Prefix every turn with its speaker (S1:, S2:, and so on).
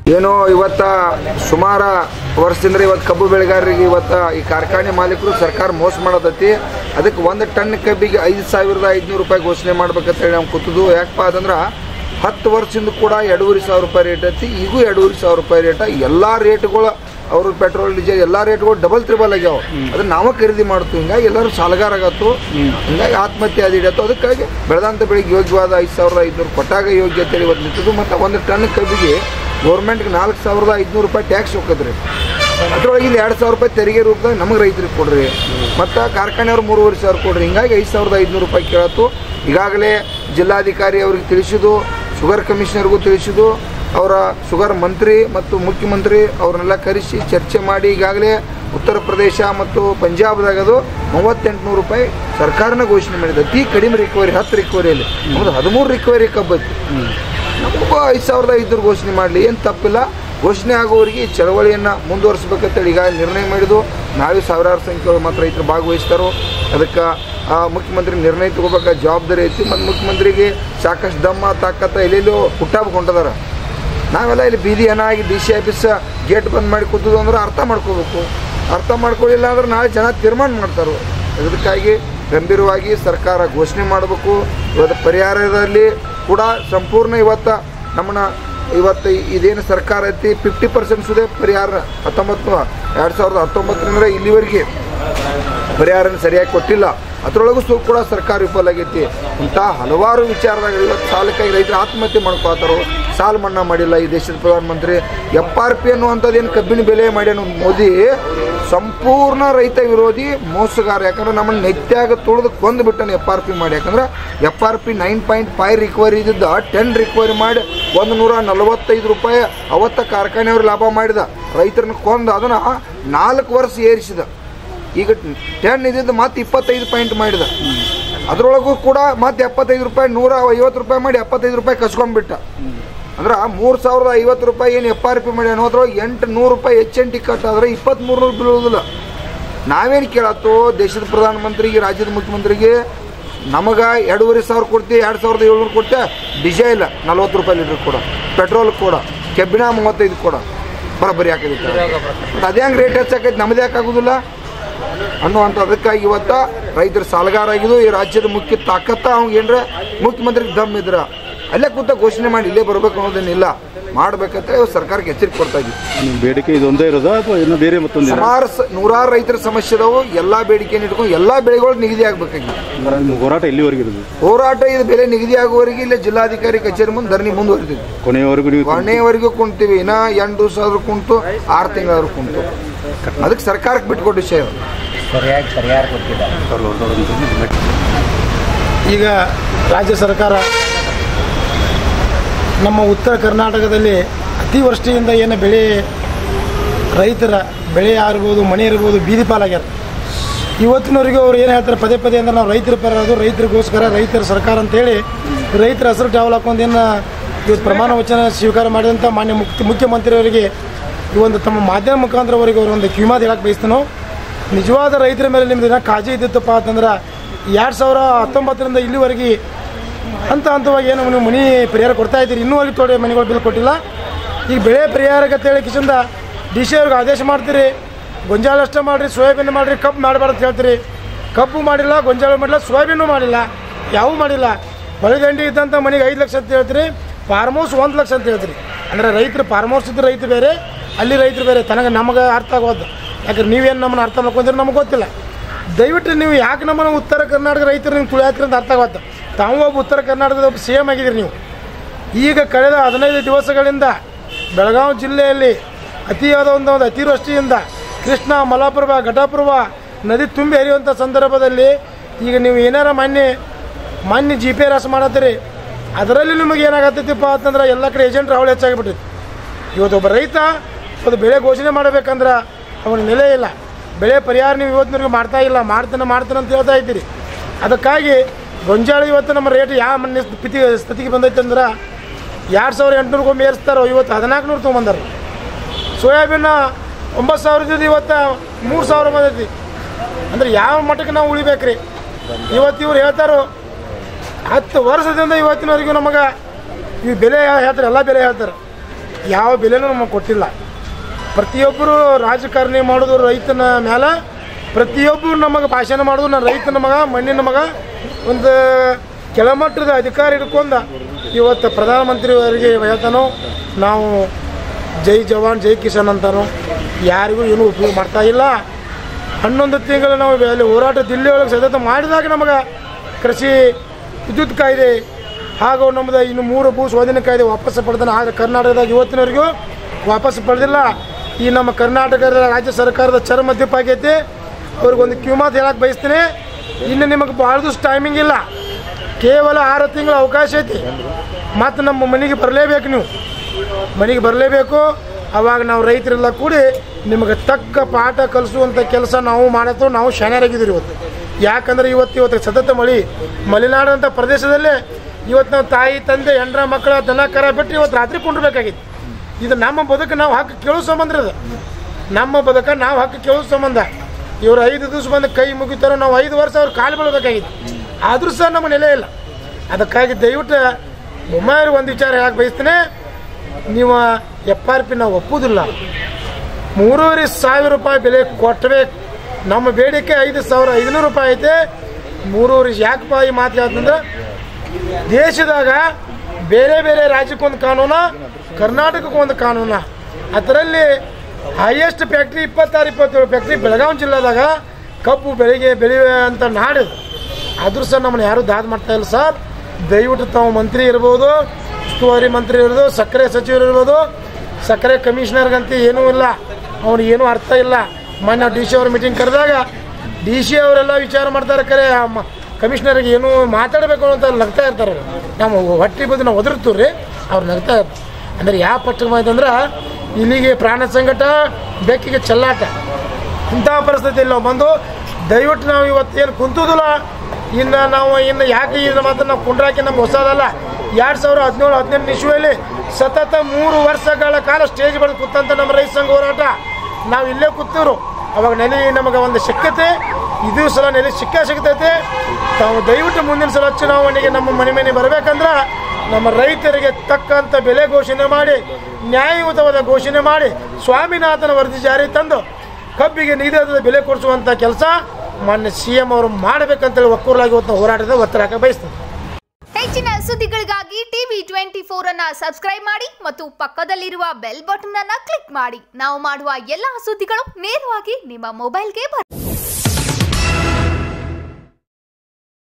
S1: ಏನೋ ಇವತ್ತ ಸುಮಾರ ವರ್ಷದಿಂದ ಇವತ್ತು ಕಬ್ಬು ಬೆಳೆಗಾರರಿಗೆ ಇವತ್ತ ಈ ಕಾರ್ಖಾನೆ ಮಾಲೀಕರು ಸರ್ಕಾರ ಮೋಸ ಮಾಡೋದೈತಿ ಅದಕ್ಕೆ ಒಂದು ಟನ್ ಕಬ್ಬಿಗೆ ಐದು ಸಾವಿರದ ಐದುನೂರು ರೂಪಾಯಿ ಘೋಷಣೆ ಮಾಡ್ಬೇಕಂತೇಳಿ ನಾವು ಕೂತದ್ದು ಯಾಕಪ್ಪ ಅದಂದ್ರೆ ಹತ್ತು ವರ್ಷದಿಂದ ಕೂಡ ಎರಡೂವರೆ ಸಾವಿರ ರೂಪಾಯಿ ರೇಟ್ ಐತಿ ಈಗೂ ಎರಡೂವರೆ ಸಾವಿರ ರೂಪಾಯಿ ರೇಟ ಎಲ್ಲ ರೇಟ್ಗಳು ಅವರು ಪೆಟ್ರೋಲ್ ಡೀಸೆಲ್ ಎಲ್ಲ ರೇಟ್ಗಳು ಡಬಲ್ ತ್ರಿಬಲ್ ಆಗ್ಯಾವ ಅದನ್ನ ನಾವೇ ಖರೀದಿ ಮಾಡ್ತೀವಿ ಹಿಂಗಾಗಿ ಎಲ್ಲರೂ ಸಾಲಗಾರ ಆಗತ್ತು ಹಿಂಗಾಗಿ ಆತ್ಮಹತ್ಯೆ ಅದು ಹಿಡಿಯತ್ತು ಅದಕ್ಕಾಗಿ ಬೆಳೆದಂಥ ಬೆಳೆಗೆ ಯೋಗ್ಯವಾದ ಐದು ಸಾವಿರದ ಐದುನೂರು ಕೊಟ್ಟಾಗ ಯೋಗ್ಯ ಅಂತೇಳಿ ಇವತ್ತು ನಿಂತಿದ್ದು ಮತ್ತು ಒಂದು ಟನ್ ಕಬ್ಬಿಗೆ ಗೌರ್ಮೆಂಟ್ಗೆ ನಾಲ್ಕು ಸಾವಿರದ ಐದುನೂರು ರೂಪಾಯಿ ಟ್ಯಾಕ್ಸ್ ಹೋಗದ್ರಿ ಅದ್ರೊಳಗೆ ಇಲ್ಲಿ ಎರಡು ಸಾವಿರ ರೂಪಾಯಿ ತೆರಿಗೆ ರೂಪದಾಗ ನಮಗೆ ರೈತರಿಗೆ ಕೊಡ್ರಿ ಮತ್ತು ಕಾರ್ಖಾನೆಯವ್ರು ಮೂರುವರೆ ಸಾವಿರ ಕೊಡ್ರಿ ಹಿಂಗಾಗಿ ಐದು ಸಾವಿರದ ಐದುನೂರು ರೂಪಾಯಿ ಕೇಳತ್ತು ಈಗಾಗಲೇ ಜಿಲ್ಲಾಧಿಕಾರಿ ಅವ್ರಿಗೆ ತಿಳಿಸಿದ್ದು ಶುಗರ್ ಕಮಿಷನರ್ಗೂ ತಿಳಿಸಿದ್ದು ಅವರ ಶುಗರ್ ಮಂತ್ರಿ ಮತ್ತು ಮುಖ್ಯಮಂತ್ರಿ ಅವ್ರನ್ನೆಲ್ಲ ಕರೆಸಿ ಚರ್ಚೆ ಮಾಡಿ ಈಗಾಗಲೇ ಉತ್ತರ ಪ್ರದೇಶ ಮತ್ತು ಪಂಜಾಬ್ದಾಗ ಅದು ಮೂವತ್ತೆಂಟುನೂರು ರೂಪಾಯಿ ಸರ್ಕಾರನ ಘೋಷಣೆ ಮಾಡಿದೆ ಅತಿ ಕಡಿಮೆ ರಿಕವರಿ ಹತ್ತು ರಿಕವರಿಯಲ್ಲಿ ನಮ್ಮದು ಹದಿಮೂರು ರಿಕವರಿ ಕಬ್ಬತ್ತು ನಮಗೂ ಐದು ಸಾವಿರದ ಐದುನೂರು ಘೋಷಣೆ ಮಾಡಲಿ ಏನು ತಪ್ಪಿಲ್ಲ ಘೋಷಣೆ ಆಗೋವರಿಗೆ ಈ ಚಳವಳಿಯನ್ನು ಮುಂದುವರಿಸಬೇಕಂತೇಳಿ ಈಗ ನಿರ್ಣಯ ಮಾಡಿದ್ದು ನಾಳೆ ಸಾವಿರಾರು ಸಂಖ್ಯೆಯೊಳಗೆ ಮಾತ್ರ ರೈತರು ಭಾಗವಹಿಸ್ತಾರೋ ಅದಕ್ಕೆ ಆ ಮುಖ್ಯಮಂತ್ರಿ ನಿರ್ಣಯ ತಗೋಬೇಕಾದ ಜವಾಬ್ದಾರಿ ಐತಿ ಮತ್ತು ಮುಖ್ಯಮಂತ್ರಿಗೆ ಸಾಕಷ್ಟು ದಮ್ಮ ತಾಕತ್ತ ಎಲ್ಲೆಲ್ಲೋ ಹುಟ್ಟಾಬ್ ಹೊಂಟದಾರ ನಾವೆಲ್ಲ ಇಲ್ಲಿ ಬೀದಿ ಏನಾಗಿ ಡಿ ಸಿ ಆಫೀಸ್ ಗೇಟ್ ಬಂದ್ ಮಾಡಿ ಕೂತದ್ದು ಅಂದ್ರೆ ಅರ್ಥ ಮಾಡ್ಕೋಬೇಕು ಅರ್ಥ ಮಾಡ್ಕೊಳ್ಳಿಲ್ಲ ಅಂದ್ರೆ ನಾಳೆ ಜನ ತೀರ್ಮಾನ ಮಾಡ್ತಾರೆ ಅದಕ್ಕಾಗಿ ಗಂಭೀರವಾಗಿ ಸರ್ಕಾರ ಘೋಷಣೆ ಮಾಡಬೇಕು ಇವತ್ತು ಪರಿಹಾರದಲ್ಲಿ ಕೂಡ ಸಂಪೂರ್ಣ ಇವತ್ತು ನಮ್ಮನ್ನ ಇವತ್ತು ಇದೇನು ಸರ್ಕಾರ ಐತಿ ಫಿಫ್ಟಿ ಪರ್ಸೆಂಟ್ ಸುದೇ ಪರಿಹಾರ ಹತ್ತೊಂಬತ್ತು ಎರಡು ಸಾವಿರದ ಹತ್ತೊಂಬತ್ತರಿಂದ ಇಲ್ಲಿವರೆಗೆ ಪರಿಹಾರನ ಸರಿಯಾಗಿ ಕೊಟ್ಟಿಲ್ಲ ಅದರೊಳಗೂ ಸು ಕೂಡ ಸರ್ಕಾರ ವಿಫಲ ಆಗೈತಿ ಇಂಥ ಹಲವಾರು ವಿಚಾರದಾಗ ಇವತ್ತು ಸಾಲಕ್ಕಾಗಿ ರೈತರು ಆತ್ಮಹತ್ಯೆ ಮಾಡ್ಕೋತಾರೋ ಸಾಲ ಮನ್ನಾ ಮಾಡಿಲ್ಲ ಈ ದೇಶದ ಪ್ರಧಾನಮಂತ್ರಿ ಎಫ್ ಆರ್ ಪಿ ಅನ್ನುವಂಥದ್ದೇನು ಕಬ್ಬಿನ ಬೆಲೆ ಮಾಡ್ಯಾನ ಮೋದಿ ಸಂಪೂರ್ಣ ರೈತ ವಿರೋಧಿ ಮೋಸಗಾರ ಯಾಕಂದ್ರೆ ನಮ್ಮನ್ನು ನೆತ್ಯಾಗ ತುಳಿದು ಕೊಂದು ಬಿಟ್ಟನು ಎಫ್ ಆರ್ ಪಿ ಮಾಡಿ ಯಾಕಂದ್ರೆ F R P nine point five recovery ಇದ್ದಿದ್ದ ಟೆನ್ ರಿಕವರಿ ಮಾಡಿ ಒಂದು ನೂರ ನಲವತ್ತೈದು ರೂಪಾಯಿ ಅವತ್ತ ಕಾರ್ಖಾನೆಯವ್ರು ಲಾಭ ಮಾಡಿದ ರೈತರನ್ನ ಕೊಂದು ಅದನ್ನು ನಾಲ್ಕು ವರ್ಷ ಏರಿಸಿದ ಈಗ ಟೆನ್ ಇದ್ದಿದ್ದು ಮತ್ತೆ ಇಪ್ಪತ್ತೈದು ಪಾಯಿಂಟ್ ಮಾಡಿದ ಅದರೊಳಗೂ ಕೂಡ ಮತ್ತೆ ಎಪ್ಪತ್ತೈದು ರೂಪಾಯಿ ನೂರ ಐವತ್ತು ರೂಪಾಯಿ ಮಾಡಿ ಎಪ್ಪತ್ತೈದು ರೂಪಾಯಿ ಕಸ್ಕೊಂಡ್ಬಿಟ್ಟ ಅಂದ್ರೆ ಮೂರು ಸಾವಿರದ ಐವತ್ತು ರೂಪಾಯಿ ಏನು ಎಫ್ ಆರ್ ಪಿ ಮಾಡಿ ಅನ್ನೋದ್ರೊಳಗೆ ಎಂಟು ನೂರು ರೂಪಾಯಿ ಎಚ್ ಎನ್ ಟಿ ಕಟ್ ಆದರೆ ಇಪ್ಪತ್ತ್ಮೂರು ನೂರು ಬೀಳೋದಿಲ್ಲ ನಾವೇನು ಕೇಳತ್ತು ದೇಶದ ಪ್ರಧಾನಮಂತ್ರಿಗೆ ರಾಜ್ಯದ ಮುಖ್ಯಮಂತ್ರಿಗೆ ನಮಗೆ ಎರಡೂವರೆ ಸಾವಿರ ಕೊಡ್ತೀವಿ ಎರಡು ಸಾವಿರದ ಏಳ್ನೂರು ಕೊಟ್ಟೆ ಡಿಸೈಲ್ ನಲ್ವತ್ತು ರೂಪಾಯಿ ಲೀಟ್ರ್ ಕೊಡ ಪೆಟ್ರೋಲ್ ಕೊಡ ಕೆಬ್ಬಿನ ಮೂವತ್ತೈದು ಕೊಡ ಬರೋಬ್ಬರಿ ಹಾಕಿದಕ್ಕೆ ಮತ್ತು ಅದೇ ಹಂಗೆ ರೇಟ್ ಹೆಚ್ಚಾಕೈತೆ ನಮ್ಮದೇ ಯಾಕಾಗೋದಿಲ್ಲ ಅನ್ನುವಂಥ ಅದಕ್ಕಾಗಿ ಇವತ್ತ ರೈತರು ಸಾಲಗಾರ ಆಗಿದ್ದು ಈ ರಾಜ್ಯದ ಮುಖ್ಯ ತಾಕತ್ತ ಅವ್ಗೆ ಏನ್ರೆ ಮುಖ್ಯಮಂತ್ರಿಗೆ ದಮ್ ಇದ್ರ ಅಲ್ಲೇ ಕೂತ ಘೋಷಣೆ ಮಾಡಿ ಇಲ್ಲೇ ಬರ್ಬೇಕು ಅನ್ನೋದೇನಿಲ್ಲ ಮಾಡ್ಬೇಕಂತ ಇವತ್ತು ಸರ್ಕಾರಕ್ಕೆ ಎಚ್ಚರಿಕೆ ಕೊಡ್ತಾ ಇದ್ವಿ
S2: ನಿಮ್ಮ ಬೇಡಿಕೆ ಇದೊಂದೇ ಇರೋದಾ ಅಥವಾ ಇನ್ನೂ ಬೇರೆ ಮತ್ತೊಂದು
S1: ಸುಮಾರು ಸ- ನೂರಾರು ರೈತರ ಸಮಸ್ಯೆ ಅದಾವು ಎಲ್ಲಾ ಬೇಡಿಕೆಯನ್ನು ಇಟ್ಕೊಂಡು ಎಲ್ಲಾ ಬೆಳೆಗಳು ನಿಗದಿ ಆಗ್ಬೇಕಾಗಿ
S2: ನಿಮ್ಮ ಹೋರಾಟ ಎಲ್ಲಿವರೆಗೆ ಇರೋದು
S1: ಹೋರಾಟ ಇದು ಬೆಲೆ ನಿಗದಿ ಆಗುವವರೆಗೆ ಇಲ್ಲೇ ಜಿಲ್ಲಾಧಿಕಾರಿ ಕಚೇರಿ ಮುಂದೆ ಧರಣಿ ಮುಂದುವರಿತೀವಿ
S2: ಕೊನೆಯವರೆಗೂ ನೀವು
S1: ಕೊನೆಯವರೆಗೂ ಕುಂತೀವಿ ಇನ್ನ ಎಂಟು ದಿವಸ ಆದ್ರೂ ಕುಂತು ಆರು ತಿಂಗಳಾದ್ರೂ ಕುಂತು ಅದಕ್ಕೆ ಸರ್ಕಾರಕ್ಕೆ ಬಿಟ್ಕೊಟ್ಟು ವಿಷಯ ಇದು.
S3: ಸರಿಯಾಗಿ ಪರಿಹಾರ ಕೊಟ್ಟಿದ್ದಾರೆ
S4: ಈಗ ರಾಜ್ಯ ಸರ್ಕಾರ ನಮ್ಮ ಉತ್ತರ ಕರ್ನಾಟಕದಲ್ಲಿ ಅತಿವೃಷ್ಟಿಯಿಂದ ಏನು ಬೆಳೆ ರೈತರ ಬೆಳೆ ಆಗಿರ್ಬೋದು ಮನೆ ಇರ್ಬೋದು ಬೀದಿ ಪಾಲಾಗ್ಯಾರ ಇವತ್ತಿನವರೆಗೂ ಅವ್ರು ಏನು ಹೇಳ್ತಾರೆ ಪದೇ ಪದೇ ಅಂದ್ರೆ ನಾವು ರೈತರ ಪರ ಅದು ರೈತರಿಗೋಸ್ಕರ ರೈತರ ಸರ್ಕಾರ ಅಂತೇಳಿ ರೈತರ ಹೆಸರು ಟ್ರಾವೆಲ್ ಹಾಕೊಂಡು ಏನು ಇವತ್ತು ಪ್ರಮಾಣ ವಚನ ಸ್ವೀಕಾರ ಮಾಡಿದಂಥ ಮಾನ್ಯ ಮುಖ್ಯ ಮುಖ್ಯಮಂತ್ರಿಯವರಿಗೆ ಈ ಒಂದು ತಮ್ಮ ಮಾಧ್ಯಮ ಮುಖಾಂತರವರೆಗೆ ಅವರು ಒಂದು ಕಿವಿಮಾತು ಹೇಳಕ್ಕೆ ಬಯಸ್ತಾನೋ ನಿಜವಾದ ರೈತರ ಮೇಲೆ ನಿಮ್ದು ಏನೋ ಕಾಳಜಿ ಇದ್ದಿತ್ತಪ್ಪ ಅಂತಂದ್ರೆ ಎರಡು ಸಾವಿರ ಹತ್ತೊಂಬತ್ತರಿಂದ ಇಲ್ಲಿವರೆಗೆ ಹಂತ ಹಂತವಾಗಿ ಏನು ನೀವು ಮನಿ ಪರಿಹಾರ ಕೊಡ್ತಾ ಇದ್ದೀರಿ ಇನ್ನೂವರೆಗೆ ತೋಡೆ ಮನೆಗಳು ಬಿಲ್ ಕೊಟ್ಟಿಲ್ಲ ಈಗ ಬೆಳೆ ಪರಿಹಾರಕ್ಕೆ ಅಂತೇಳಿ ಕಿಶಿಂದ ಡಿ ಸಿ ಅವ್ರಿಗೆ ಆದೇಶ ಮಾಡ್ತೀರಿ ಗೊಂಜಾಳ ಅಷ್ಟೇ ಮಾಡಿರಿ ಸೋಯಾಬೀನ್ ಮಾಡಿರಿ ಕಬ್ಬು ಮಾಡಬಾರ್ದು ಅಂತ ಹೇಳ್ತೀರಿ ಕಬ್ಬು ಮಾಡಿಲ್ಲ ಗೊಂಜಾಳ ಮಾಡಿಲ್ಲ ಸೋಯಾಬೀನು ಮಾಡಿಲ್ಲ ಯಾವೂ ಮಾಡಿಲ್ಲ ಬಳಿದಂಡಿ ಇದ್ದಂಥ ಮನೆಗೆ ಐದು ಲಕ್ಷ ಅಂತ ಹೇಳ್ತೀರಿ ಫಾರ್ಮ್ ಹೌಸ್ ಒಂದು ಲಕ್ಷ ಅಂತ ಹೇಳ್ತೀರಿ ಅಂದರೆ ರೈತರು ಫಾರ್ಮ್ ಹೌಸ್ ಇದ್ದ ರೈತ ಬೇರೆ ಅಲ್ಲಿ ರೈತರು ಬೇರೆ ತನಗೆ ನಮಗೆ ಅರ್ಥ ಆಗೋದು ಯಾಕಂದ್ರೆ ನೀವೇನು ನಮ್ಮನ್ನ ಅರ್ಥ ಮಾಡ್ಕೊಂಡ್ರೆ ನಮಗೆ ಗೊತ್ತಿಲ್ಲ ದಯವಿಟ್ಟು ನೀವು ಯಾಕೆ ನಮ್ಮನ್ನ ಉತ್ತರ ಕರ್ನಾಟಕ ರೈತರು ನೀವು ತುಳಿಯಾತ್ರಿ ಅಂತ ಅರ್ಥ ಆಗುತ್ತೆ ತಾವು ಒಬ್ಬ ಉತ್ತರ ಕರ್ನಾಟಕದ ಒಬ್ಬ ಸಿ ಎಮ್ ಆಗಿದ್ದೀರಿ ನೀವು ಈಗ ಕಳೆದ ಹದಿನೈದು ದಿವಸಗಳಿಂದ ಬೆಳಗಾವಿ ಜಿಲ್ಲೆಯಲ್ಲಿ ಅತಿಯಾದ ಒಂದು ಒಂದು ಅತಿವೃಷ್ಟಿಯಿಂದ ಕೃಷ್ಣ ಮಲಪ್ರಭಾ ಘಟಪ್ರಭಾ ನದಿ ತುಂಬಿ ಹರಿಯುವಂಥ ಸಂದರ್ಭದಲ್ಲಿ ಈಗ ನೀವು ಏನಾರ ಮಾನ್ಯ ಮಾನ್ಯ ಜಿ ಪಿ ರಾಸ್ ಮಾಡತ್ತೀರಿ ಅದರಲ್ಲಿ ನಿಮಗೆ ಏನಾಗತ್ತೈತಿಪ್ಪ ಅಂತಂದ್ರೆ ಎಲ್ಲ ಕಡೆ ಏಜೆಂಟ್ ರಾವಳಿ ಹೆಚ್ಚಾಗಿಬಿಟ್ಟಿದೆ ಇವತ್ತು ಒಬ್ಬ ರೈತ ಒಂದು ಬೆಳೆ ಘೋಷಣೆ ಮಾಡಬೇಕಂದ್ರೆ ಅವನ ನೆಲೆ ಇಲ್ಲ ಬೆಳೆ ಪರಿಹಾರ ನೀವು ಇವತ್ತಿನವರೆಗೂ ಮಾಡ್ತಾ ಇಲ್ಲ ಮಾಡ್ತಾನೆ ಮಾಡ್ತಾನೆ ಅಂತ ಹೇಳ್ತಾ ಇದ್ದೀರಿ ಅದಕ್ಕಾಗಿ ಗೊಂಜಾಳ ಇವತ್ತು ನಮ್ಮ ರೇಟ್ ಯಾವ ಮನೆ ಸ್ಥಿತಿ ಸ್ಥಿತಿಗೆ ಬಂದೈತೆ ಅಂದ್ರೆ ಎರಡು ಸಾವಿರ ಎಂಟುನೂರಿಗೊಮ್ಮೆ ಏರಿಸ್ತಾರೋ ಇವತ್ತು ಹದಿನಾಲ್ಕು ನೂರು ತೊಗೊಂಬಂದಾರೆ ಸೋಯಾಬೀನ ಒಂಬತ್ತು ಸಾವಿರದಿಂದ ಇವತ್ತು ಮೂರು ಸಾವಿರ ಬಂದೈತಿ ಅಂದ್ರೆ ಯಾವ ಮಟ್ಟಕ್ಕೆ ನಾವು ಉಳಿಬೇಕ್ರಿ ಇವತ್ತು ಇವ್ರು ಹೇಳ್ತಾರೋ ಹತ್ತು ವರ್ಷದಿಂದ ಇವತ್ತಿನವರೆಗೂ ನಮಗೆ ಈ ಬೆಲೆ ಹೇಳ್ತಾರೆ ಎಲ್ಲ ಬೆಲೆ ಹೇಳ್ತಾರೆ ಯಾವ ಬೆಲೆನೂ ನಮಗೆ ಕೊಟ್ಟಿಲ್ಲ ಪ್ರತಿಯೊಬ್ಬರು ರಾಜಕಾರಣಿ ಮಾಡೋದು ರೈತನ ಮೇಲೆ ಪ್ರತಿಯೊಬ್ಬರು ನಮಗೆ ಭಾಷಣ ಮಾಡೋದು ನಾನು ರೈತನ ಮಗ ಮಣ್ಣಿನ ಮಗ ಒಂದು ಕೆಳಮಟ್ಟದ ಅಧಿಕಾರ ಹಿಡ್ಕೊಂಡು ಇವತ್ತು ಪ್ರಧಾನಮಂತ್ರಿಯವರಿಗೆ ಹೇಳ್ತಾನೋ ನಾವು ಜೈ ಜವಾನ್ ಜೈ ಕಿಸಾನ್ ಅಂತಾನೋ ಯಾರಿಗೂ ಏನೂ ಉಪಯೋಗ ಮಾಡ್ತಾ ಇಲ್ಲ ಹನ್ನೊಂದು ತಿಂಗಳು ನಾವು ಅಲ್ಲಿ ಹೋರಾಟ ದಿಲ್ಲಿ ಒಳಗೆ ಸತತ ಮಾಡಿದಾಗ ನಮಗೆ ಕೃಷಿ ವಿದ್ಯುತ್ ಕಾಯ್ದೆ ಹಾಗೂ ನಮ್ಮದು ಇನ್ನು ಮೂರು ಭೂ ಸ್ವಾಧೀನ ಕಾಯ್ದೆ ವಾಪಸ್ ಪಡೆದಾನ ಆದರೆ ಕರ್ನಾಟಕದಾಗ ಇವತ್ತಿನವರೆಗೂ ವಾಪಸ್ ಪಡೆದಿಲ್ಲ ಈ ನಮ್ಮ ಕರ್ನಾಟಕದ ರಾಜ್ಯ ಸರ್ಕಾರದ ಚರ್ಮ ದಿಪ್ಪ ಆಗೈತಿ ಅವ್ರಿಗೊಂದು ಕಿವಿಮಾತು ಹೇಳಕ್ಕೆ ಬಯಸ್ತೀನಿ ಇನ್ನು ನಿಮಗೆ ಭಾಳದಷ್ಟು ಟೈಮಿಂಗ್ ಇಲ್ಲ ಕೇವಲ ಆರು ತಿಂಗಳ ಅವಕಾಶ ಐತಿ ಮತ್ತು ನಮ್ಮ ಮನೆಗೆ ಬರಲೇಬೇಕು ನೀವು ಮನೆಗೆ ಬರಲೇಬೇಕು ಅವಾಗ ನಾವು ರೈತರೆಲ್ಲ ಕೂಡಿ ನಿಮಗೆ ತಕ್ಕ ಪಾಠ ಕಲಿಸುವಂಥ ಕೆಲಸ ನಾವು ಮಾಡತ್ತೋ ನಾವು ಶಾಣ್ಯರಾಗಿದ್ದೀವಿ ಇವತ್ತು ಯಾಕಂದ್ರೆ ಇವತ್ತು ಇವತ್ತು ಸತತ ಮಳೆ ಮಲೆನಾಡಂಥ ಪ್ರದೇಶದಲ್ಲೇ ಇವತ್ತು ನಾವು ತಾಯಿ ತಂದೆ ಹೆಂಡ್ರ ಮಕ್ಕಳ ದನ ಕರ ಬಿಟ್ಟು ಇವತ್ತು ರಾತ್ರಿ ಕುಂಡ್ರಬೇಕಾಗಿತ್ತು ಇದು ನಮ್ಮ ಬದುಕು ನಾವು ಹಕ್ಕು ಕೇಳೋ ಸಂಬಂಧ ಅದು ನಮ್ಮ ಬದುಕ ನಾವು ಹಕ್ಕು ಕೇಳೋ ಸಂಬಂಧ ಇವರು ಐದು ದಿವಸ ಬಂದು ಕೈ ಮುಗಿತಾರೋ ನಾವು ಐದು ವರ್ಷ ಅವ್ರು ಕಾಲು ಬೀಳಬೇಕಾಗಿತ್ತು ಆದರೂ ಸಹ ನಮ್ಮ ನೆಲೆ ಇಲ್ಲ ಅದಕ್ಕಾಗಿ ದಯವಿಟ್ಟು ಬೊಮ್ಮಾಯಿರು ಒಂದು ವಿಚಾರ ಹೇಳಕ್ಕೆ ಬಯಸ್ತೀನಿ ನೀವು ಎಫ್ ಆರ್ ಪಿ ನಾವು ಒಪ್ಪುವುದಿಲ್ಲ ಮೂರುವರೆ ಸಾವಿರ ರೂಪಾಯಿ ಬೆಲೆ ಕೊಟ್ಟಬೇಕು ನಮ್ಮ ಬೇಡಿಕೆ ಐದು ಸಾವಿರ ಐದುನೂರು ರೂಪಾಯಿ ಐತೆ ಮೂರುವರೆ ಯಾಕಪ್ಪ ಈ ಮಾತು ಹೇಳ್ತಂದ್ರೆ ದೇಶದಾಗ ಬೇರೆ ಬೇರೆ ರಾಜ್ಯಕ್ಕೊಂದು ಕಾನೂನ ಕರ್ನಾಟಕಕ್ಕೆ ಒಂದು ಕಾನೂನ ಅದರಲ್ಲಿ ಹೈಯೆಸ್ಟ್ ಫ್ಯಾಕ್ಟ್ರಿ ಇಪ್ಪತ್ತಾರು ಇಪ್ಪತ್ತೇಳು ಫ್ಯಾಕ್ಟ್ರಿ ಬೆಳಗಾವಿ ಜಿಲ್ಲಾದಾಗ ಕಬ್ಬು ಬೆಳೆಗೆ ಬೆಳೆಯುವಂಥ ನಾಡು ಆದ್ರೂ ಸಹ ನಮ್ಮನ್ನು ಯಾರೂ ದಾದ ಮಾಡ್ತಾ ಇಲ್ಲ ಸರ್ ದಯವಿಟ್ಟು ತಾವು ಮಂತ್ರಿ ಇರ್ಬೋದು ಉಸ್ತುವಾರಿ ಮಂತ್ರಿ ಇರ್ಬೋದು ಸಕ್ಕರೆ ಸಚಿವರು ಇರ್ಬೋದು ಸಕ್ಕರೆ ಕಮಿಷನರ್ಗಂತ ಏನೂ ಇಲ್ಲ ಅವ್ನಿಗೆ ಏನೂ ಅರ್ಥ ಇಲ್ಲ ಮೊನ್ನೆ ಡಿ ಸಿ ಅವ್ರ ಮೀಟಿಂಗ್ ಕರೆದಾಗ ಡಿ ಸಿ ಅವರೆಲ್ಲ ವಿಚಾರ ಮಾಡ್ತಾರೆ ಕರೆ ಆ ಮ- ಕಮಿಷನರ್ಗೆ ಏನು ಮಾತಾಡಬೇಕು ಅಂತ ನಗ್ತಾ ಇರ್ತಾರೆ ಅವ್ರು. ನಮ್ಮ ಹೊಟ್ಟೆ ಬದ್ದು ನಾವು ಒದರ್ತೀವಿ ರೀ ಅವ್ರು ನಗ್ತಾ ಇರ್ತಾರೆ ಅಂದ್ರೆ ಯಾವ ಪಟ್ಟಕ್ಕೆ ಬಂತಂದ್ರೆ ಇಲ್ಲಿಗೆ ಪ್ರಾಣ ಸಂಕಟ ಬೆಕ್ಕಿಗೆ ಚೆಲ್ಲಾಟ ಇಂಥ ಪರಿಸ್ಥಿತಿಯಲ್ಲಿ ನಾವು ಬಂದು ದಯವಿಟ್ಟು ನಾವು ಇವತ್ತೇನು ಕುಂತುದಿಲ್ಲ ಇನ್ನು ನಾವು ಇನ್ನು ಯಾಕೆ ಇದು ಮಾತ್ರ ನಾವು ಕುಂಡ್ರಾಕಿ ನಮ್ಗೆ ಹೊಸದಲ್ಲ ಎರಡು ಸಾವಿರ ಹದಿನೇಳು ಹದಿನೆಂಟು ಇಶ್ಯೂಯಲ್ಲಿ ಸತತ ಮೂರು ವರ್ಷಗಳ ಕಾಲ ಸ್ಟೇಜ್ ಬರೆದು ಕೂತಂತ ನಮ್ಮ ರೈತ ಸಂಘ ಹೋರಾಟ ನಾವು ಇಲ್ಲೇ ಕೂತಿರು ಅವಾಗ ನೆಲೆ ನಮಗೆ ಒಂದು ಶಕ್ಯತೆ ಇದು ಸಲ ನೆಲೆ ಸಿಕ್ಕ ಸಿಗ್ತೈತೆ ತಾವು ದಯವಿಟ್ಟು ಮುಂದಿನ ಸಲ ಚುನಾವಣೆಗೆ ನಮ್ಮ ಮನೆ ಮನೆ ಬರಬೇಕಂದ್ರೆ ನಮ್ಮ ರೈತರಿಗೆ ತಕ್ಕಂಥ ಬೆಲೆ ಘೋಷಣೆ ಮಾಡಿ ನ್ಯಾಯಯುತವಾದ ಘೋಷಣೆ ಮಾಡಿ ಸ್ವಾಮಿನಾಥನ ವರದಿ ಜಾರಿ ತಂದು ಕಬ್ಬಿಗೆ ನಿಗದಿತ ಬೆಲೆ ಕೊಡಿಸುವಂಥ ಕೆಲಸ ಮಾನ್ಯ ಸಿ ಎಂ ಅವರು ಮಾಡಬೇಕಂತೇಳಿ ಒಕ್ಕೂರಲಾಗಿ ಇವತ್ತು ನಾವು ಹೋರಾಟದ ಒತ್ತಡ ಹಾಕಿ ಬಯಸ್ತೀನಿ
S5: ಹೆಚ್ಚಿನ ಸುದ್ದಿಗಳಿಗಾಗಿ ಟಿವಿ ಟ್ವೆಂಟಿ ಫೋರ್ ಅನ್ನ ಸಬ್ಸ್ಕ್ರೈಬ್ ಮಾಡಿ ಮತ್ತು ಪಕ್ಕದಲ್ಲಿರುವ ಬೆಲ್ ಬಟನ್ ಅನ್ನ ಕ್ಲಿಕ್ ಮಾಡಿ ನಾವು ಮಾಡುವ ಎಲ್ಲಾ ಸುದ್ದಿಗಳು ನೇರವಾಗಿ ನಿಮ್ಮ ಮೊಬೈಲ್ಗೆ ಬರುತ್ತೆ